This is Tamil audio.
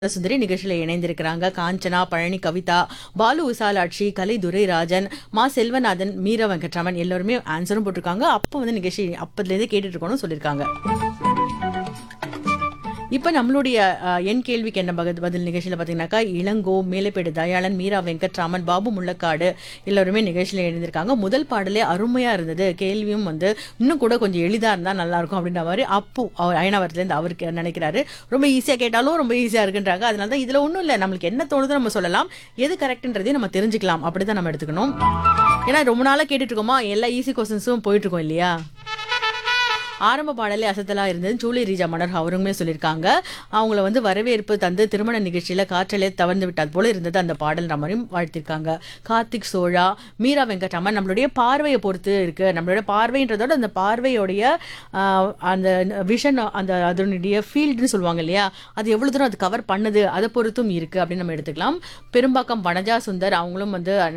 சுந்தரி நிகழ்ச்சியில இணைந்திருக்கிறாங்க காஞ்சனா பழனி கவிதா பாலு விசாலாட்சி கலை துரைராஜன் மா செல்வநாதன் மீரா வெங்கட்ராமன் எல்லாருமே ஆன்சரும் போட்டிருக்காங்க அப்போ வந்து நிகழ்ச்சி அப்பதுலேருந்தே கேட்டுட்டு இருக்கோம்னு சொல்லியிருக்காங்க இப்போ நம்மளுடைய அஹ், என் கேள்விக்கு என்ன பகத் பதில் நிகழ்ச்சியில் பார்த்தீங்கன்னாக்கா இளங்கோ மேலப்பேடு தயாளன் மீரா வெங்கட்ராமன் பாபு முள்ளக்காடு எல்லாருமே நிகழ்ச்சியில் எழுந்திருக்காங்க முதல் பாடலே அருமையாக இருந்தது கேள்வியும் வந்து இன்னும் கூட கொஞ்சம் எளிதாக இருந்தால் நல்லா இருக்கும் அப்படின்ற மாதிரி அப்பு அவர் அயனாவரத்துலேருந்து அவருக்கு நினைக்கிறாரு ரொம்ப ஈஸியாக கேட்டாலும் ரொம்ப ஈஸியாக இருக்குன்றாங்க அதனால தான் இதில் ஒன்றும் இல்லை நம்மளுக்கு என்ன தோணுதோ நம்ம சொல்லலாம் எது கரெக்ட்ன்றதையும் நம்ம தெரிஞ்சுக்கலாம் அப்படி தான் நம்ம எடுத்துக்கணும் ஏன்னா ரொம்ப நாளாக கேட்டுட்டு இருக்கோமா எல்லா ஈஸி கொஸ்டின்ஸும் போயிட்டு இருக்கோம் இல்லையா ஆரம்ப பாடலே அசத்தலா இருந்தது ஜூலி ரீஜா மன்னர் அவருமே சொல்லியிருக்காங்க அவங்கள வந்து வரவேற்பு தந்து திருமண நிகழ்ச்சியில காற்றலே தவழ்ந்து விட்டது போல இருந்தது அந்த பாடல்ன்ற மாதிரியும் வாழ்த்திருக்காங்க கார்த்திக் சோழா மீரா வெங்கட்ராமன் நம்மளுடைய பார்வையை பொறுத்து இருக்கு நம்மளுடைய பார்வைன்றதோட அந்த பார்வையோடைய ஆஹ், அந்த விஷன் அந்த அதனுடைய ஃபீல்டுன்னு சொல்லுவாங்க இல்லையா அது எவ்வளவு தூரம் அது கவர் பண்ணுது அதை பொறுத்தும் இருக்கு அப்படின்னு நம்ம எடுத்துக்கலாம் பெரும்பாக்கம் வனஜா சுந்தர் அவங்களும் வந்து